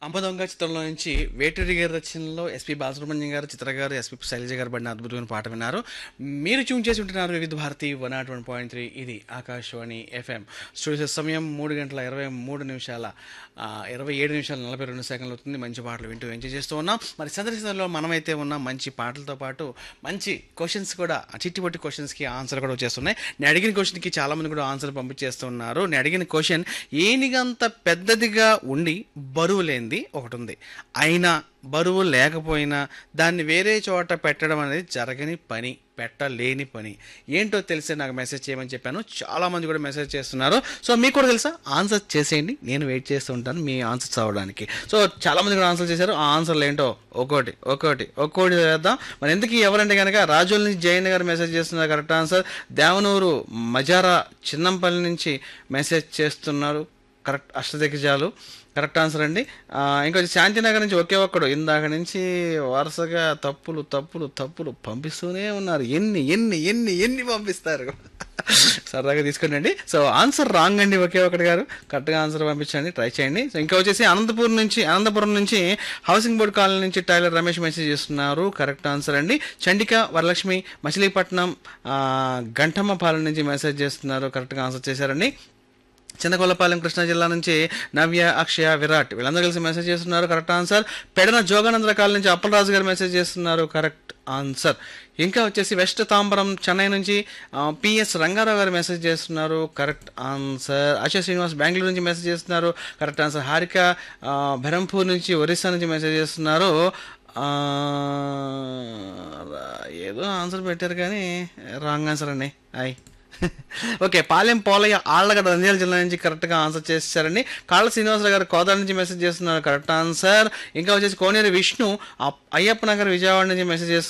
అంపదొంగ చిత్రంలో నుంచి వేటూరి గారి రచనలో ఎస్పి బాలసుబ్రహ్మణ్యం గారు చిత్ర గారు ఎస్పి శైలజ గారు పడిన అద్భుతమైన పాట విన్నారు మీరు ట్యూన్ చేసి ఉంటున్నారు Vividh Bharati one nought one point three ఇది ఆకాశవాణి ఎఫ్ఎం స్టూడియో సమయం మూడు గంటల ఇరవై మూడు నిమిషాల ఆ, ఇరవై ఏడు నిమిషాల నలభై రెండు సెకండ్లు అవుతుంది మంచి పాటలు వింటూ ఎంజాయ్ చేస్తూ ఉన్నాం మరి సందర్శనలో మనమైతే ఉన్నాం మంచి పాటలతో పాటు మంచి క్వశ్చన్స్ కూడా చిట్టి పొట్టి క్వశ్చన్స్కి ఆన్సర్ కూడా వచ్చేస్తున్నాయి నేను అడిగిన క్వశ్చన్కి చాలామంది కూడా ఆన్సర్ పంపించేస్తున్నారు నేను అడిగిన క్వశ్చన్ ఏనిగంత పెద్దదిగా ఉండి బరువు లేనిది ఒకటి ఉంది అయినా బరువు లేకపోయినా దాన్ని వేరే చోట పెట్టడం అనేది జరగని పని పెట్టలేని పని ఏంటో తెలిసే నాకు మెసేజ్ చేయమని చెప్పాను చాలామంది కూడా మెసేజ్ చేస్తున్నారు సో మీకు కూడా తెలుసా ఆన్సర్ చేసేయండి నేను వెయిట్ చేస్తూ ఉంటాను మీ ఆన్సర్స్ అవ్వడానికి సో చాలామంది కూడా ఆన్సర్ చేశారు ఆ ఆన్సర్లు ఏంటో ఒక్కోటి ఒక్కోటి ఒక్కోటి చేద్దాం మరి ఎందుకు ఎవరంటే కనుక రాజోల్ నుంచి జయన్ గారు మెసేజ్ చేస్తున్నారు కరెక్ట్ ఆన్సర్ దేవనూరు మజారా చిన్నంపల్లి నుంచి మెసేజ్ చేస్తున్నారు కరెక్ట్ అష్టదిగ్గజాలు కరెక్ట్ ఆన్సర్ అండి ఆ, ఇంకొంచెం శాంతినగర్ నుంచి ఒకే ఒక్కడు ఇందాక నుంచి వరుసగా తప్పులు తప్పులు తప్పులు పంపిస్తూనే ఉన్నారు ఎన్ని ఎన్ని ఎన్ని ఎన్ని పంపిస్తారు సరదాగా తీసుకోండి అండి సో ఆన్సర్ రాంగ్ అండి ఒకే ఒకటి గారు కరెక్ట్గా ఆన్సర్ పంపించండి ట్రై చేయండి సో ఇంకా వచ్చేసి అనంతపురం నుంచి అనంతపురం నుంచి హౌసింగ్ బోర్డ్ కాలనీ నుంచి టైలర్ రమేష్ మెసేజ్ చేస్తున్నారు కరెక్ట్ ఆన్సర్ అండి చండిక వరలక్ష్మి మచిలీపట్నం ఆ, గంటమ్మపాలెం నుంచి మెసేజ్ చేస్తున్నారు కరెక్ట్గా ఆన్సర్ చేశారండి చిన్నకొల్లపాలెం కృష్ణా జిల్లా నుంచి నవ్య అక్షయ విరాట్ వీళ్ళందరూ కలిసి మెసేజ్ చేస్తున్నారు correct answer Pedana Joganandara colony నుంచి అప్పలరాజు గారు మెసేజ్ చేస్తున్నారు కరెక్ట్ ఆన్సర్ ఇంకా వచ్చేసి వెస్ట్ తాంబరం చెన్నై నుంచి పిఎస్ రంగారావు గారు మెసేజ్ చేస్తున్నారు కరెక్ట్ ఆన్సర్ అశోక్ శ్రీనివాస్ బెంగళూరు నుంచి మెసేజ్ చేస్తున్నారు కరెక్ట్ ఆన్సర్ హారిక ఆ, బెరంపూర్ నుంచి ఒరిస్సా నుంచి మెసేజ్ చేస్తున్నారు ఆ, ఏదో ఆన్సర్ పెట్టారు కానీ రాంగ్ ఆన్సర్ అండి హాయ్ ఓకే పాలెం పోలయ్య ఆళ్ళగడ్డ నంద్యాల జిల్లా నుంచి కరెక్ట్గా ఆన్సర్ చేశారండి కాళ్ళ శ్రీనివాసరావు గారు కోదాడ నుంచి మెసేజ్ చేస్తున్నారు కరెక్ట్ ఆన్సర్ ఇంకా వచ్చేసి కోనేరు విష్ణు అప్- అయ్యప్ప నగర్ విజయవాడ నుంచి మెసేజ్ చేస్తున్నారు